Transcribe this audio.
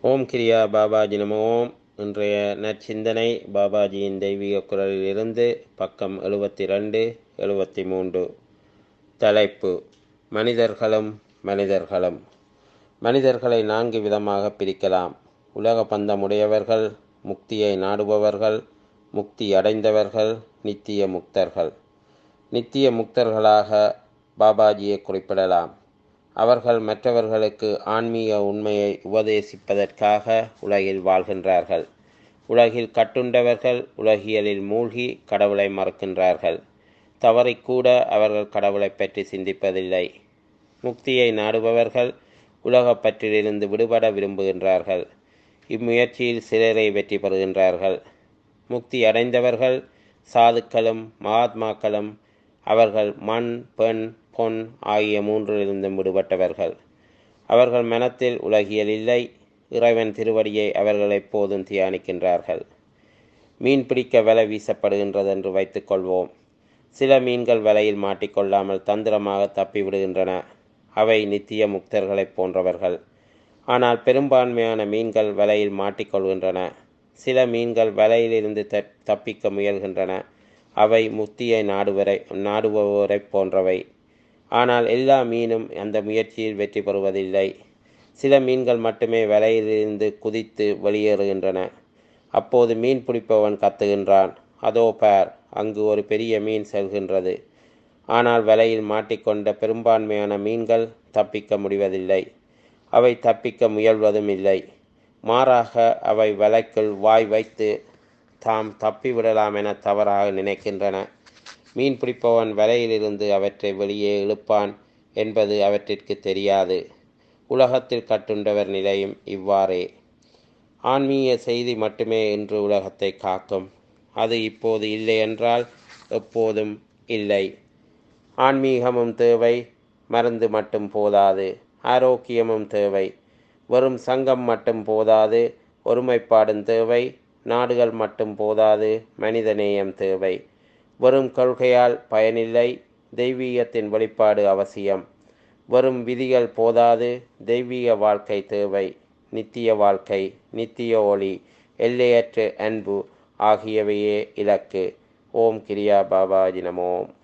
ஓம் கிரியா பாபாஜி நம ஓம் இன்றைய நற்சிந்தனை பாபாஜியின் தெய்வீக குரலில் இருந்து பக்கம் எழுபத்தி ரெண்டு எழுபத்தி மூன்று தலைப்பு மனிதர்களும் மனிதர்களும் மனிதர்களை நான்கு விதமாக பிரிக்கலாம் உலக பந்தமுடையவர்கள் முக்தியை நாடுபவர்கள் முக்தி அடைந்தவர்கள் நித்திய முக்தர்கள் நித்திய முக்தர்களாக பாபாஜியை குறிப்பிடலாம் அவர்கள் மற்றவர்களுக்கு ஆன்மீக உண்மையை உபதேசிப்பதற்காக உலகில் வாழ்கின்றார்கள் உலகில் கட்டுண்டவர்கள் உலகியலில் மூழ்கி கடவுளை மறக்கின்றார்கள் தவறிக்கூட அவர்கள் கடவுளை பற்றி சிந்திப்பதில்லை முக்தியை நாடுபவர்கள் உலகப்பற்றிலிருந்து விடுபட விரும்புகின்றார்கள் இம்முயற்சியில் சிலரை வெற்றி பெறுகின்றார்கள் முக்தி அடைந்தவர்கள் சாதுக்களும் மகாத்மாக்களும் அவர்கள் மண் பெண் பொன் ஆகிய மூன்றிலிருந்தும் விடுபட்டவர்கள் அவர்கள் மனத்தில் உலகியல் இல்லை இறைவன் திருவடியை அவர்கள் எப்போதும் தியானிக்கின்றார்கள் மீன் பிடிக்க வலை வீசப்படுகின்றது என்று வைத்துக்கொள்வோம் சில மீன்கள் வலையில் மாட்டிக்கொள்ளாமல் தந்திரமாக தப்பிவிடுகின்றன அவை நித்திய முக்தர்களைப் போன்றவர்கள் ஆனால் பெரும்பான்மையான மீன்கள் வலையில் மாட்டிக்கொள்கின்றன சில மீன்கள் வலையிலிருந்து தப்பிக்க முயல்கின்றன அவை முக்தியை நாடுவரை நாடுபவரை போன்றவை ஆனால் எல்லா மீனும் அந்த முயற்சியில் வெற்றி பெறுவதில்லை சில மீன்கள் மட்டுமே வலையிலிருந்து குதித்து வெளியேறுகின்றன அப்போது மீன் பிடிப்பவன் கத்துகின்றான் அதோ பார் அங்கு ஒரு பெரிய மீன் செல்கின்றது ஆனால் வலையில் மாட்டிக்கொண்ட பெரும்பான்மையான மீன்கள் தப்பிக்க முடிவதில்லை அவை தப்பிக்க முயல்வதும் இல்லை மாறாக அவை வலைக்குள் வாய் வைத்து தாம் தப்பிவிடலாம் என தவறாக நினைக்கின்றன மீன் பிடிப்பவன் வலையிலிருந்து அவற்றை வெளியே இழுப்பான் என்பது அவற்றிற்கு தெரியாது உலகத்தில் கட்டுண்டவர் நிலையும் இவ்வாறே ஆன்மீக செய்தி மட்டுமே இன்று உலகத்தை காக்கும் அது இப்போது இல்லை என்றால் எப்போதும் இல்லை ஆன்மீகமும் தேவை மருந்து மட்டும் போதாது ஆரோக்கியமும் தேவை வெறும் சங்கம் மட்டும் போதாது ஒருமைப்பாடும் தேவை நாடுகள் மட்டும் போதாது மனிதநேயம் தேவை வெறும் கொள்கையால் பயனில்லை தெய்வீகத்தின் வெளிப்பாடு அவசியம் வெறும் விதிகள் போதாது தெய்வீக வாழ்க்கை தேவை நித்திய வாழ்க்கை நித்திய ஒளி எல்லையற்ற அன்பு ஆகியவையே இலக்கு ஓம் கிரியா பாபாஜி நமோம்